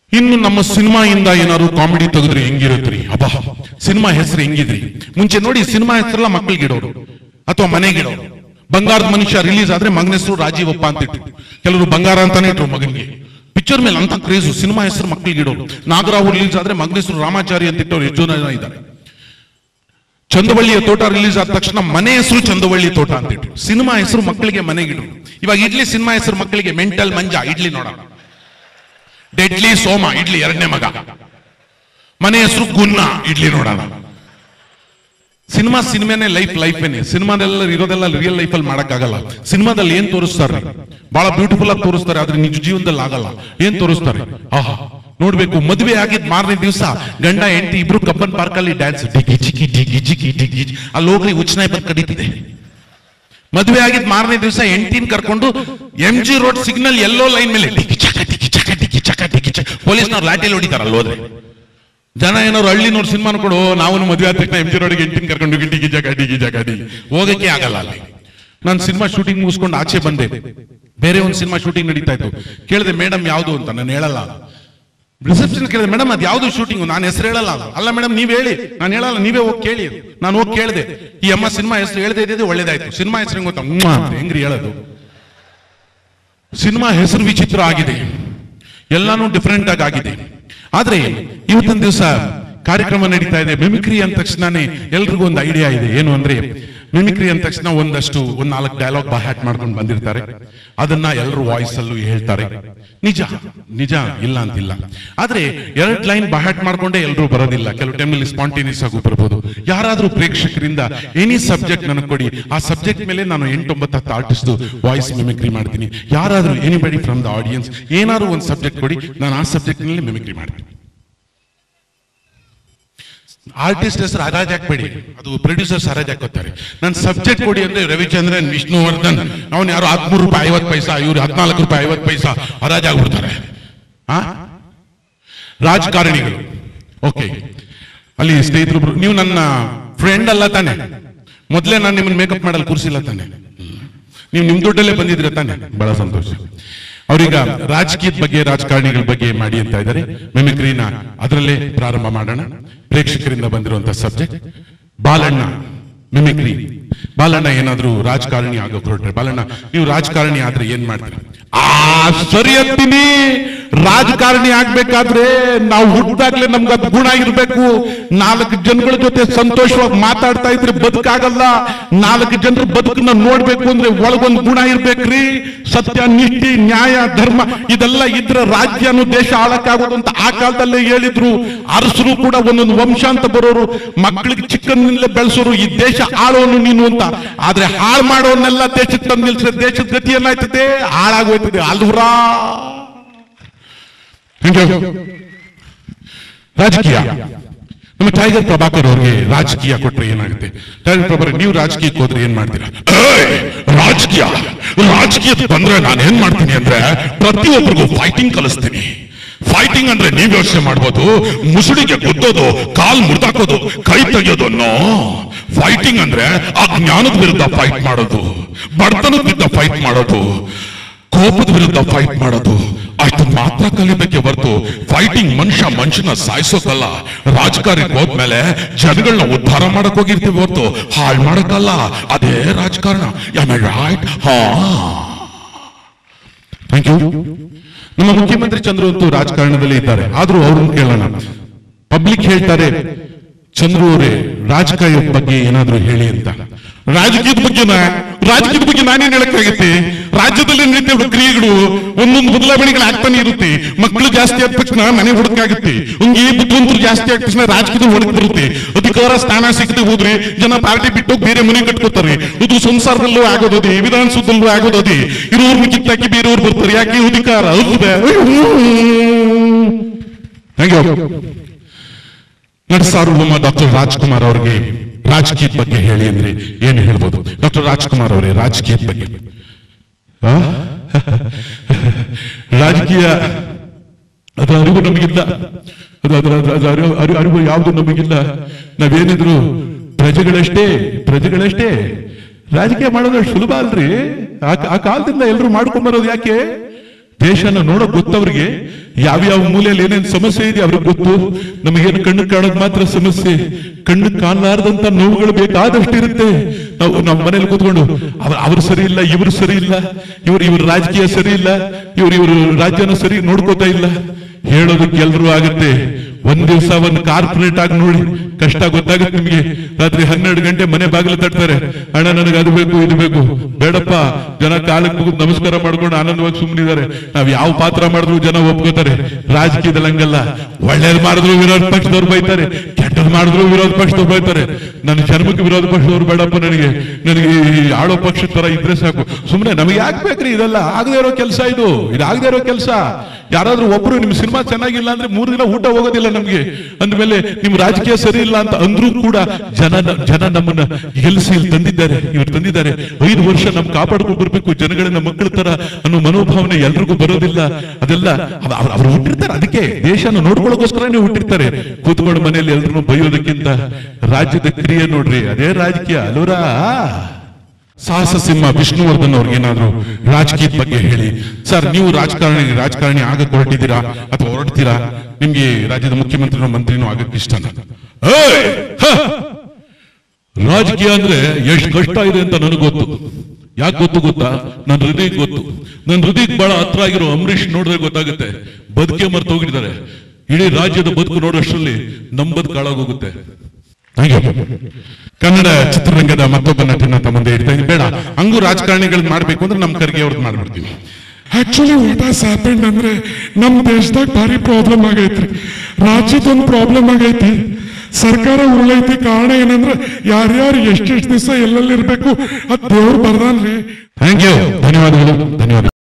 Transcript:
ಇನ್ನು ನಮ್ಮ ಸಿನಿಮಾಯಿಂದ ಏನಾದ್ರು ಕಾಮಿಡಿ ತೆಗೆದ್ರೆ ಹೆಂಗಿರುತ್ತ್ರಿ ಅಬ್ಬಾ ಸಿನಿಮಾ ಹೆಸರು ಹೆಂಗಿದ್ರಿ ಮುಂಚೆ ನೋಡಿ ಸಿನಿಮಾ ಹೆಸರೆಲ್ಲ ಮಕ್ಕಳಿಗಿಡೋರು ಅಥವಾ ಮನೆಗಿಡೋರು ಬಂಗಾರದ ಮನುಷ್ಯ ರಿಲೀಸ್ ಆದ್ರೆ ಮಗನ ಹೆಸರು ರಾಜೀವಪ್ಪ ಅಂತ ಇಟ್ರು ಕೆಲವರು ಬಂಗಾರ ಅಂತಾನೆ ಇಟ್ರು ಮಗನಿಗೆ ಪಿಕ್ಚರ್ ಮೇಲೆ ಅಂತ ಕ್ರೇಜು ಸಿನಿಮಾ ಹೆಸರು ಮಕ್ಕಳಿಗಿಡೋರು ನಾಗರಾವ್ ರಿಲೀಸ್ ಆದ್ರೆ ಮಗನ ಹೆಸರು ರಾಮಾಚಾರಿ ಅಂತ ಇಟ್ಟವ್ರು ಎಷ್ಟು ಜನ ಇದ್ದಾರೆ ಚಂದವಳ್ಳಿಯ ತೋಟ ರಿಲೀಸ್ ಆದ ತಕ್ಷಣ ಮನೆ ಹೆಸರು ಚಂದವಳ್ಳಿ ತೋಟ ಅಂತ ಇಟ್ರು ಸಿನಿಮಾ ಹೆಸರು ಮಕ್ಕಳಿಗೆ ಮನೆಗಿಡು ಇವಾಗ ಇಡ್ಲಿ ಸಿನಿಮಾ ಹೆಸರು ಮಕ್ಕಳಿಗೆ ಮೆಂಟಲ್ ಮಂಜ ಇಡ್ಲಿ ನೋಡೋಣ ಡೆಡ್ಲಿ ಸೋಮ ಇಡ್ಲಿ ಎರಡನೇ ಮಗ ಮನೆ ಹೆಸರು ಗುನ್ನ ಇಡ್ಲಿ ನೋಡೋಣ ಸಿನಿಮಾ ಸಿನಿಮಾನೇ ಲೈಫ್ ಲೈಫೇನೆ ಸಿನಿಮಾದೆಲ್ಲ ಇರೋದೆಲ್ಲ ರಿಯಲ್ ಲೈಫಲ್ಲಿ ಮಾಡಕ್ಕಾಗಲ್ಲ ಸಿನಿಮಾದಲ್ಲಿ ಏನ್ ತೋರಿಸ್ತಾರೆ ಬಹಳ ಬ್ಯೂಟಿಫುಲ್ ಆಗಿ ತೋರಿಸ್ತಾರೆ ಆದ್ರೆ ನಿಜ ಜೀವನದಲ್ಲಿ ಆಗಲ್ಲ ಏನ್ ತೋರಿಸ್ತಾರೆ ಆಹಾ ನೋಡ್ಬೇಕು ಮದುವೆ ಆಗಿದ್ ಮಾರನೇ ದಿವಸ ಗಂಡ ಹೆಂಡತಿ ಇಬ್ರು ಕಬ್ಬನ್ ಪಾರ್ಕ್ ಅಲ್ಲಿ ಡ್ಯಾನ್ಸ್ ಡಿಗಿ ಜಿಗಿ ಡಿಗಿ ಜಿಗಿ ಡಿಗಿ ಜಿ- ಅಲ್ಲಿ ಹೋಗ್ಲಿ ಉಚ್ಚನಾಯಿ ಬಂದ್ ಕಡಿತಿದೆ ಮದುವೆ ಆಗಿದ್ ಮಾರನೇ ದಿವಸ ಹೆಂಡತಿನ ಕರ್ಕೊಂಡು M G road signal yellow line ಮೇಲೆ ಡಿಗಿ ಚಕ ಡಿಗಿ ಚಕ ಡಿಗಿ ಚಕ ಡಿಗಿ ಚಕ ಪೊಲೀಸ್ನವ್ರು ಲಾಠಿಲಿ ಹೊಡಿತಾರ ಅಲ್ಲಿ ಹೋದ್ರೆ ಜನ ಏನಾದ್ರು ಹಳ್ಳಿನವ್ರು ಸಿನಿಮಾ ಕೊಡು ನಾವು ಮದುವೆ ಆದ ತಕ್ಷಣ ಎಂ ಜಿ ರೋಡ್ಗೆ ಹೆಂಡತಿನ ಕರ್ಕೊಂಡು ಡಿಗಿ ಜಗ ಡಿಗಿ ಜಗ ಡಿಗಿ ಹೋಗಕ್ಕೆ ಆಗಲ್ಲ ಅಲ್ಲಿ ನಾನು ಸಿನಿಮಾ ಶೂಟಿಂಗ್ ಮುಗಿಸ್ಕೊಂಡು ಆಚೆ ಬಂದೆ ಬೇರೆ ಒಂದು ಸಿನಿಮಾ ಶೂಟಿಂಗ್ ನಡೀತಾ ಇತ್ತು ಕೇಳಿದೆ ಮೇಡಮ್ ಯಾವುದು ಅಂತ ನಾನು ಹೇಳಲ್ಲ ರಿಸೆಪ್ಷನ್ ಕೇಳಿದೆ ಮೇಡಮ್ ಅದು ಯಾವ್ದು ಶೂಟಿಂಗ್ ನಾನು ಹೆಸರು ಹೇಳಲ್ಲ ಅಲ್ಲ ಮೇಡಮ್ ನೀವ್ ಹೇಳಿ ನಾನು ಹೇಳಲ್ಲ ನೀವೇ ಹೋಗಿ ಕೇಳಿ ನಾನು ಹೋಗಿ ಕೇಳಿದೆ ಈ ಅಮ್ಮ ಸಿನಿಮಾ ಹೆಸರು ಹೇಳ್ದೆ ಇದ್ದಿದ್ದು ಒಳ್ಳೇದಾಯ್ತು ಸಿನಿಮಾ ಹೆಸರು ಹೆಂಗ್ ಗೊತ್ತಾ ಮ್ವಾ ಅಂತ ಹೆಂಗ್ರಿ ಹೇಳೋದು ಸಿನಿಮಾ ಹೆಸರು ವಿಚಿತ್ರ ಆಗಿದೆ ಎಲ್ಲಾನು ಡಿಫರೆಂಟ್ ಆಗಿ ಆಗಿದೆ ಆದ್ರೆ ಇವತ್ತಿನ ದಿವಸ ಕಾರ್ಯಕ್ರಮ ನಡೀತಾ ಇದೆ ಮಿಮಿಕ್ರಿ ಅಂದ ತಕ್ಷಣನೇ ಎಲ್ರಿಗೂ ಒಂದು ಐಡಿಯಾ ಇದೆ ಏನು ಅಂದ್ರೆ ಮಿಮಿಕ್ರಿ ಅಂದ ತಕ್ಷಣ ಒಂದಷ್ಟು ಒಂದ್ ನಾಲ್ಕು ಡೈಲಾಗ್ ಬಾಹ್ಯಾಟ್ ಮಾಡ್ಕೊಂಡು ಬಂದಿರ್ತಾರೆ ಅದನ್ನ ಎಲ್ಲರೂ ವಾಯ್ಸ್ ಅಲ್ಲೂ ಹೇಳ್ತಾರೆ ನಿಜ ನಿಜ ಇಲ್ಲ ಅಂತಿಲ್ಲ ಆದ್ರೆ ಎರಡ್ ಲೈನ್ ಬಾಹ್ಯಾಟ್ ಮಾಡ್ಕೊಂಡೇ ಎಲ್ಲರೂ ಬರೋದಿಲ್ಲ ಕೆಲವು ಟೈಮಲ್ಲಿ ಸ್ಪಾಂಟೇನಿಯಸ್ ಆಗೂ ಬರ್ಬೋದು ಯಾರಾದ್ರೂ ಪ್ರೇಕ್ಷಕರಿಂದ ಎನಿ ಸಬ್ಜೆಕ್ಟ್ ನನಗೆ ಕೊಡಿ ಆ ಸಬ್ಜೆಕ್ಟ್ ಮೇಲೆ ನಾನು ಎಂಟೊಂಬತ್ತು ಹತ್ತು ಆರ್ಟಿಸ್ಟ್ ವಾಯ್ಸ್ ಮಿಮಿಕ್ರಿ ಮಾಡ್ತೀನಿ ಯಾರಾದ್ರೂ ಎನಿಬಡಿ ಫ್ರಮ್ ದ ಆಡಿಯನ್ಸ್ ಏನಾದ್ರು ಒಂದು ಸಬ್ಜೆಕ್ಟ್ ಕೊಡಿ ನಾನು ಆ ಸಬ್ಜೆಕ್ಟ್ ನಲ್ಲಿ ಮಿಮಿಕ್ರಿ ಮಾಡ್ತೀನಿ ಆರ್ಟಿಸ್ಟ್ ಹೆಸರು ಹರಾಜ್ ಹಾಕ್ಬೇಡಿ ಅದು ಪ್ರೊಡ್ಯೂಸರ್ಸ್ ಹರಾಜ್ ಹಾಕೋತಾರೆ ನನ್ನ ಸಬ್ಜೆಕ್ಟ್ ಕೊಡಿ ಅಂದ್ರೆ ರವಿಚಂದ್ರನ್ ವಿಷ್ಣುವರ್ಧನ್ ಅವನು ಯಾರು ಹದಿಮೂರು ರೂಪಾಯಿ ಐವತ್ತು ಪೈಸಾ ಇವ್ರು ಹದಿನಾಲ್ಕು ರೂಪಾಯಿ ಐವತ್ತು ಪೈಸಾ ಹರಾಜ್ ಆಗ್ಬಿಡ್ತಾರೆ ಆ ರಾಜಕಾರಣಿಗಳು ಓಕೆ ಅಲ್ಲಿ ಸ್ನೇಹಿತರು ನೀವು ನನ್ನ ಫ್ರೆಂಡ್ ಅಲ್ಲ ತಾನೆ ಮೊದಲೇ ನಾನು ನಿಮ್ಮನ್ನ ಮೇಕಪ್ ಮಾಡಲು ಕೂರಿಸಿಲ್ಲ ತಾನೆ ನೀವು ನಿಮ್ ದುಡ್ಡಲ್ಲೇ ಬಂದಿದ್ರೆ ತಾನೆ ಬಹಳ ಸಂತೋಷ ಅವ್ರೀಗ ರಾಜಕೀಯದ ಬಗ್ಗೆ ರಾಜಕಾರಣಿಗಳ ಬಗ್ಗೆ ಮಾಡಿ ಅಂತ ಇದ್ದಾರೆ ಮಿಮಿಕ್ರಿನ ಅದರಲ್ಲೇ ಪ್ರಾರಂಭ ಮಾಡೋಣ ಪ್ರೇಕ್ಷಕರಿಂದ ಬಂದಿರುವಂತ ಸಬ್ಜೆಕ್ಟ್ ಬಾಲಣ್ಣ ಮಿಮಿಕ್ರಿ ಬಾಲಣ್ಣ ಏನಾದ್ರೂ ರಾಜಕಾರಣಿ ಆಗೋಕ್ ಹೊರಟ್ರೆ ಬಾಲಣ್ಣ ನೀವು ರಾಜಕಾರಣಿ ಆದ್ರೆ ಏನ್ ಮಾಡ್ತೀರಿ ಆ ಸರಿ ಅಂತೀನಿ ರಾಜಕಾರಣಿ ಆಗ್ಬೇಕಾದ್ರೆ ನಾವು ಹುಟ್ಟಾಗ್ಲೇ ನಮ್ಗೆ ಅದ್ ಗುಣ ಇರ್ಬೇಕು ನಾಲ್ಕು ಜನಗಳ ಜೊತೆ ಸಂತೋಷವಾಗಿ ಮಾತಾಡ್ತಾ ಇದ್ರೆ ಬದುಕಾಗಲ್ಲ ನಾಲ್ಕು ಜನರ ಬದುಕನ್ನ ನೋಡ್ಬೇಕು ಅಂದ್ರೆ ಒಳಗೊಂದು ಗುಣ ಇರ್ಬೇಕ್ರಿ ಸತ್ಯ ನಿಷ್ಠೆ ನ್ಯಾಯ ಧರ್ಮ ಇದೆಲ್ಲ ಇದ್ರೆ ರಾಜ್ಯನು ದೇಶ ಆಳಕ್ಕಾಗೋದು ಅಂತ ಆ ಕಾಲದಲ್ಲೇ ಹೇಳಿದ್ರು ಅರಸರು ಕೂಡ ಒಂದೊಂದು ವಂಶ ಅಂತ ಬರೋರು ಮಕ್ಕಳಿಗೆ ಚಿಕ್ಕಂದಿನಲ್ಲೇ ಬೆಳೆಸೋರು ಈ ದೇಶ ಆಳೋನು ನೀನು ಅಂತ ಆದ್ರೆ ಹಾಳು ಮಾಡೋನೆಲ್ಲ ದೇಶಕ್ಕೆ ತಂದು ನಿಲ್ಸಿದ್ರೆ ದೇಶದ ಗತಿ ಏನಾಯ್ತದೆ ಹಾಳಾಗೋಯ್ತದೆ ಅಲ್ವ್ರಾ Thank you. ರಾಜಕೀಯ ನಮ್ಮ ಟೈಗರ್ ಪ್ರಭಾಕರ್ ಅವ್ರಿಗೆ ರಾಜಕೀಯ ಕೊಟ್ರೆ ಏನಾಗುತ್ತೆ ಟೈಗರ್ ಪ್ರಭಾಕರ್ ನೀವು ರಾಜಕೀಯಕ್ಕೆ ಹೋದ್ರೆ ಏನ್ ಮಾಡ್ತೀರಾ ಏಯ್! ರಾಜಕೀಯ ರಾಜಕೀಯಕ್ಕೆ ಬಂದ್ರೆ ನಾನು ಏನ್ ಮಾಡ್ತೀನಿ ಅಂದ್ರೆ ಪ್ರತಿಯೊಬ್ಬರಿಗೂ ಫೈಟಿಂಗ್ ಕಲಿಸ್ತೀನಿ ಫೈಟಿಂಗ್ ಅಂದ್ರೆ ನೀವ್ ಯೋಚನೆ ಮಾಡ್ಬೋದು ಮುಸುಡಿಗೆ ಗುದ್ದೋದು ಕಾಲ್ ಮುರಿದಾಕೋದು ಕೈ ತೆಗೆಯೋದು ಅನ್ನೋ ಫೈಟಿಂಗ್ ಅಂದ್ರೆ ಆ ಜ್ಞಾನದ ವಿರುದ್ಧ ಫೈಟ್ ಮಾಡೋದು ಬಡತನದ ವಿರುದ್ಧ ಫೈಟ್ ಮಾಡೋದು ಕೋಪದ ವಿರುದ್ಧ ಫೈಟ್ ಮಾಡೋದು ಅಷ್ಟು ಮಾತ್ರ ಕಲಿಬೇಕೆ ಹೊರತು ಫೈಟಿಂಗ್ ಮನುಷ್ಯ ಮನುಷ್ಯನ ಸಾಯಿಸೋಕಲ್ಲ ರಾಜಕಾರಣಕ್ಕೆ ಹೋದ್ಮೇಲೆ ಜನಗಳನ್ನ ಉದ್ಧಾರ ಮಾಡಕ್ ಹೋಗಿರ್ತೀವಿ ಹೊರತು ಹಾಳು ಮಾಡಕ್ಕಲ್ಲ ಅದೇ ರಾಜಕಾರಣ ರೈಟ್ ಹಾ ಥ್ಯಾಂಕ್ ಯು ನಮ್ಮ ಮುಖ್ಯಮಂತ್ರಿ ಚಂದ್ರು ಅಂತೂ ರಾಜಕಾರಣದಲ್ಲಿ ಇದ್ದಾರೆ ಆದ್ರೂ ಅವ್ರನ್ನ ಕೇಳೋಣ ಪಬ್ಲಿಕ್ ಹೇಳ್ತಾರೆ ಚಂದ್ರು ಅವರೇ ರಾಜಕೀಯದ ಬಗ್ಗೆ ಏನಾದ್ರೂ ಹೇಳಿ ಅಂತ ರಾಜಕೀಯದ ಬಗ್ಗೆ ರಾಜಕೀಯದ ಬಗ್ಗೆ ನಾನೇನ್ ಹೇಳಕ್ಕಾಗತ್ತೆ ರಾಜ್ಯದಲ್ಲಿ ನಡೀತಿರೋ ಕ್ರಿಯೆಗಳು ಒಂದೊಂದು ಬದಲಾವಣೆಗಳು ಆಗ್ತಾನೆ ಇರುತ್ತೆ ಮಕ್ಕಳು ಜಾಸ್ತಿ ಆದ ತಕ್ಷಣ ಮನೆ ಹುಡುಕಾಗುತ್ತೆ ಹಂಗೆ ಬುದ್ಧಿವಂತರು ಜಾಸ್ತಿ ಆದ ತಕ್ಷಣ ರಾಜಕೀಯದ ಹೊರಗೆ ಬರುತ್ತೆ ಅಧಿಕಾರ ಸ್ಥಾನ ಸಿಗದೆ ಹೋದ್ರೆ ಜನ ಪಾರ್ಟಿ ಬಿಟ್ಟು ಬೇರೆ ಮನೆ ಕಟ್ಕೋತಾರೆ ಇದು ಸಂಸಾರದಲ್ಲೂ ಆಗೋದದೆ ವಿಧಾನಸೌಧದಲ್ಲೂ ಆಗೋದದೆ ಇರೋರ್ನ ಕಿತ್ತಾಕಿ ಬೇರೆಯವ್ರು ಬರ್ತಾರೆ ಯಾಕೆ ಅಧಿಕಾರ ಹೌದಾ ಥ್ಯಾಂಕ್ ಯು ನಟಸಾರ್ವಭೌಮ ಡಾಕ್ಟರ್ ರಾಜ್ಕುಮಾರ್ ಅವರಿಗೆ ರಾಜಕೀಯದ ಬಗ್ಗೆ ಹೇಳಿ ಅಂದ್ರೆ ಏನು ಹೇಳ್ಬೋದು ಡಾಕ್ಟರ್ ರಾಜ್ಕುಮಾರ್ ಅವರೇ ರಾಜಕೀಯದ ಬಗ್ಗೆ ಆ? ರಾಜಕೀಯ ಅದರ ಅರಿವು ನಮಗಿಲ್ಲ ಅದು ಅದರ ಅದರ- ಅದರ ಅರಿವು- ಅರಿವು ಅರಿವು ಯಾವುದು ನಮಗಿಲ್ಲ ನಾವೇನಿದ್ರು ಪ್ರಜೆಗಳಷ್ಟೇ ಪ್ರಜೆಗಳಷ್ಟೇ ರಾಜಕೀಯ ಮಾಡೋದು ಅಷ್ಟು ಸುಲಭ ಅಲ್ರಿ ಆ ಆ ಕಾಲದಿಂದ ಎಲ್ಲರೂ ಮಾಡ್ಕೊಂಡ್ ಬರೋದು ಯಾಕೆ ದೇಶನ ನೋಡಕ್ ಗೊತ್ತವ್ರಿಗೆ ಯಾವ್ಯಾವ ಮೂಲೆಯಲ್ಲಿ ಏನೇನ್ ಸಮಸ್ಯೆ ಇದೆ ಅವ್ರಿಗೆ ಗೊತ್ತು ನಮಗೇನು ಕಣ್ಣು ಕಾಣೋದ್ ಮಾತ್ರ ಸಮಸ್ಯೆ ಕಣ್ಣು ಕಾಣಲಾರ್ದಂತ ನೋವುಗಳು ಬೇಕಾದಷ್ಟು ಇರುತ್ತೆ ನಾವು ನಾವು ಮನೇಲಿ ಕೂತ್ಕೊಂಡು ಅವ್ರ ಅವ್ರು ಸರಿ ಇಲ್ಲ ಇವ್ರು ಸರಿ ಇಲ್ಲ ಇವ್ರು ಇವ್ರ ರಾಜಕೀಯ ಸರಿ ಇಲ್ಲ ಇವ್ರು ಇವ್ರ ರಾಜ್ಯನ ಸರಿ ನೋಡ್ಕೋತಾ ಇಲ್ಲ ಹೇಳೋದಕ್ಕೆ ಎಲ್ರೂ ಆಗುತ್ತೆ ಒಂದ್ ದಿವಸ ಒಂದು ಕಾರ್ಪೊರೇಟ್ ಆಗಿ ನೋಡಿ ಕಷ್ಟ ಗೊತ್ತಾಗುತ್ತೆ ನಿಮ್ಗೆ ರಾತ್ರಿ ಹನ್ನೆರಡು ಗಂಟೆ ಮನೆ ಬಾಗಿಲು ತಟ್ತಾರೆ ಅಣ್ಣ ನನಗೆ ಅದು ಬೇಕು ಇದು ಬೇಕು ಬೇಡಪ್ಪ ಜನ ಕಾಲಕ್ಕೆ ಮುಗಿದು ನಮಸ್ಕಾರ ಮಾಡ್ಕೊಂಡು ಆನಂದವಾಗಿ ಸುಮ್ಮನಿದ್ದಾರೆ ನಾವ್ ಯಾವ ಪಾತ್ರ ಮಾಡಿದ್ರು ಜನ ಒಪ್ಕೋತಾರೆ ರಾಜಕೀಯದಲ್ಲಿ ಹಂಗಲ್ಲ ಒಳ್ಳೇದ್ ಮಾಡಿದ್ರು ವಿರೋಧ ಪಕ್ಷದವ್ರು ಬೈತಾರೆ ಕೆಟ್ಟದ್ ಮಾಡಿದ್ರು ವಿರೋಧ ಪಕ್ಷದವ್ರು ಬೈತಾರೆ ನನ್ನ ಜನ್ಮಕ್ಕೆ ವಿರೋಧ ಪಕ್ಷದವ್ರು ಬೇಡಪ್ಪ ನನಗೆ ನನಗೆ ಈ ಆಳೋ ಪಕ್ಷದ ತರ ಇದ್ರೆ ಸಾಕು ಸುಮ್ಮನೆ ನಮಗೆ ಯಾಕೆ ಬೇಕ್ರಿ ಇದೆಲ್ಲ ಆಗದೆ ಇರೋ ಕೆಲಸ ಇದು ಇದು ಆಗದೆ ಇರೋ ಕೆಲಸ ಯಾರಾದ್ರೂ ಒಬ್ರು ನಿಮ್ ಸಿನಿಮಾ ಚೆನ್ನಾಗಿಲ್ಲ ಅಂದ್ರೆ ಮೂರು ದಿನ ಊಟ ಹೋಗೋದಿಲ್ಲ ನಮ್ಗೆ ಅಂದ್ಮೇಲೆ ನಿಮ್ ರಾಜಕೀಯ ಸರಿ ಇಲ್ಲ ಅಂತ ಅಂದ್ರೂ ಕೂಡ ಜನ ಜನ ನಮ್ಮನ್ನ ಗೆಲ್ಲಿಸಿ ಇಲ್ಲಿ ತಂದಿದ್ದಾರೆ ಇವ್ರು ತಂದಿದ್ದಾರೆ ಐದು ವರ್ಷ ನಮ್ ಕಾಪಾಡ್ಕೊಂಡು ಬರ್ಬೇಕು ಜನಗಳನ್ನ ಮಕ್ಕಳ ತರ ಅನ್ನೋ ಮನೋಭಾವನೆ ಎಲ್ರಿಗೂ ಬರೋದಿಲ್ಲ ಅದೆಲ್ಲ ಅವ- ಅವ್ರು ಅವ್ರು ಹುಟ್ಟಿರ್ತಾರೆ ಅದಕ್ಕೆ ದೇಶನ ನೋಡ್ಕೊಳ್ಳೋಕೋಸ್ಕರನೇ ಹುಟ್ಟಿರ್ತಾರೆ ಕೂತ್ಕೊಂಡು ಮನೆಯಲ್ಲಿ ಎಲ್ರು ಬೈಯೋದಕ್ಕಿಂತ ರಾಜ್ಯದ ಕ್ರಿಯೆ ನೋಡ್ರಿ ಅದೇ ರಾಜಕೀಯ ಅಲ್ವರಾ ಸಾಹಸ ಸಿಂಹ ವಿಷ್ಣುವರ್ಧನ್ ಅವ್ರಿಗೆ ಏನಾದ್ರು ರಾಜಕೀಯದ ಬಗ್ಗೆ ಹೇಳಿ ಸರ್ ನೀವು ರಾಜಕಾರಣಿ ರಾಜಕಾರಣಿ ಆಗಕ್ಕೆ ಹೊರಟಿದ್ದೀರಾ ಅಥವಾ ಹೊರಡ್ತೀರಾ ನಿಮ್ಗೆ ರಾಜ್ಯದ ಮುಖ್ಯಮಂತ್ರಿನೋ ಮಂತ್ರಿನೋ ಆಗಕ್ಕೆ ಇಷ್ಟನ ರಾಜಕೀಯ ಅಂದ್ರೆ ಎಷ್ಟು ಕಷ್ಟ ಇದೆ ಅಂತ ನನಗೆ ಗೊತ್ತು ಯಾಕೆ ಗೊತ್ತು ಗೊತ್ತಾ ನನ್ನ ಹೃದಯಕ್ಕೆ ಗೊತ್ತು ನನ್ನ ಹೃದಯಕ್ಕೆ ಬಹಳ ಹತ್ರ ಆಗಿರೋ ಅಂಬರೀಷ್ ನೋಡಿದ್ರೆ ಗೊತ್ತಾಗುತ್ತೆ ಬದುಕೆ ಮರ್ತು ಹೋಗಿದ್ದಾರೆ ಇಡೀ ರಾಜ್ಯದ ಬದುಕು ನೋಡೋಷ್ಟರಲ್ಲಿ ನಮ್ಮ ಬದುಕು ಹಾಳಾಗೋಗುತ್ತೆ ಹಾಗೆ ಕನ್ನಡ ಚಿತ್ರರಂಗದ ಮತ್ತೊಬ್ಬ ನಟನ ತಮ್ಮ ಮುಂದೆ ಇಡ್ತಾ ಇದ್ದೀನಿ ಬೇಡ ಹಂಗೂ ರಾಜಕಾರಣಿಗಳನ್ನ ಮಾಡ್ಬೇಕು ಅಂದ್ರೆ ನಮ್ಮ ಕರ್ಗೆ ಅವ್ರದ್ದು ಮಾಡ್ಬಿಡ್ತೀವಿ ಆಕ್ಚುಲಿ ವಾಟ್ ಹಾಸ್ ಹ್ಯಾಪೆಂಡ್ ಅಂದ್ರೆ ನಮ್ ದೇಶದಾಗ ಭಾರಿ ಪ್ರಾಬ್ಲಮ್ ಆಗೈತ್ರಿ ರಾಜ್ಯದೊಂದು ಪ್ರಾಬ್ಲಮ್ ಆಗೈತಿ ಸರ್ಕಾರ ಉರುಳೈತಿ ಕಾರಣ ಏನಂದ್ರೆ ಯಾರ್ಯಾರು ಎಷ್ಟೆಷ್ಟು ದಿವಸ ಎಲ್ಲೆಲ್ಲಿ ಇರ್ಬೇಕು ಅದ್ ದೇವ್ರು ಬರ್ದಾನ್ರಿ ಥ್ಯಾಂಕ್ ಯು ಧನ್ಯವಾದಗಳು ಧನ್ಯವಾದ